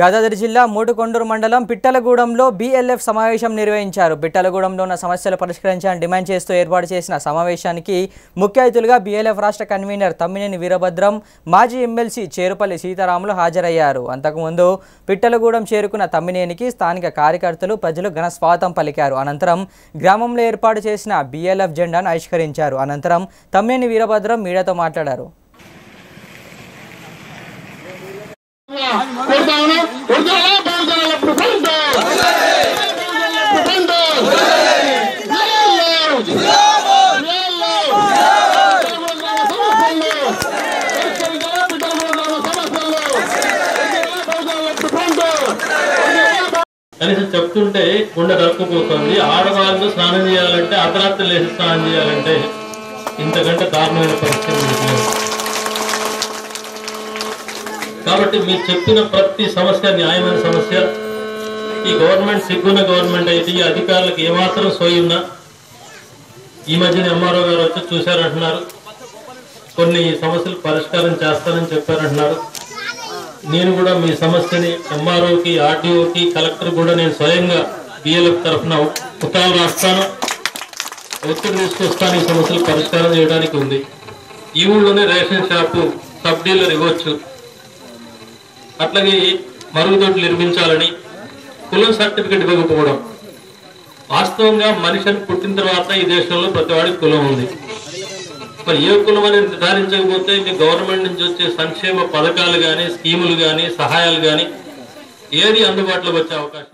యాదాద్రి జిల్లా మూడుకొండూరు మండలం పిట్టలగూడెంలో బీఎల్ఎఫ్ సమావేశం నిర్వహించారు పిట్టలగూడెంలో ఉన్న సమస్యలు పరిష్కరించాలని డిమాండ్ చేస్తూ ఏర్పాటు చేసిన సమావేశానికి ముఖ్య అతిథులుగా బీఎల్ఎఫ్ రాష్ట్ర కన్వీనర్ తమ్మినేని వీరభద్రం మాజీ ఎమ్మెల్సీ చేరుపల్లి సీతారాములు హాజరయ్యారు అంతకుముందు పిట్టలగూడెం చేరుకున్న తమ్మినేనికి స్థానిక కార్యకర్తలు ప్రజలు ఘన స్వాగతం పలికారు అనంతరం గ్రామంలో ఏర్పాటు చేసిన బీఎల్ఎఫ్ జెండాను ఆవిష్కరించారు అనంతరం తమ్మినేని వీరభద్రం మీడియాతో మాట్లాడారు కొడతాను కొడతావా బాగుంటావా ఎప్పుడు పండు పండు కనీసం చెప్తుంటే గుండె దొరకపోతుంది ఆడవాళ్ళు స్నానం చేయాలంటే అర్ధరాత్రి లేచి స్నానం చేయాలంటే ఇంతకంటే దారుణమైన పరిస్థితి మీకు లేదు. కాబట్టి మీరు చెప్పిన ప్రతి సమస్య న్యాయమైన సమస్య ఈ గవర్నమెంట్ సిగ్గున్న గవర్నమెంట్ అయితే ఈ అధికారులకు ఏమాత్రం సోయున్నా ఈ మధ్యన ఎంఆర్ఓ గారు వచ్చి చూశారంటున్నారు కొన్ని సమస్యలు పరిష్కారం చేస్తానని చెప్పారంటున్నారు నేను కూడా మీ సమస్యని ఎంఆర్ఓకి ఆర్డీఓకి కలెక్టర్ కూడా నేను స్వయంగా బిఎల్ఎఫ్ తరఫున ఉత్తరాలు రాస్తాను ఒత్తిడి తీసుకొస్తాను ఈ సమస్యలు పరిష్కారం చేయడానికి ఉంది ఈ ఊళ్ళోనే రేషన్ షాపు సబ్ డీలర్ ఇవ్వచ్చు అట్లాగే మరుగుదొడ్లు నిర్మించాలని కులం సర్టిఫికెట్ ఇవ్వకపోవడం వాస్తవంగా మనిషిని పుట్టిన తర్వాత ఈ దేశంలో ప్రతి వాడికి కులం ఉంది మరి ఏ కులం అనేది నిర్ధారించకపోతే మీ గవర్నమెంట్ నుంచి వచ్చే సంక్షేమ పథకాలు కానీ స్కీములు కానీ సహాయాలు కానీ ఏది అందుబాటులోకి వచ్చే అవకాశం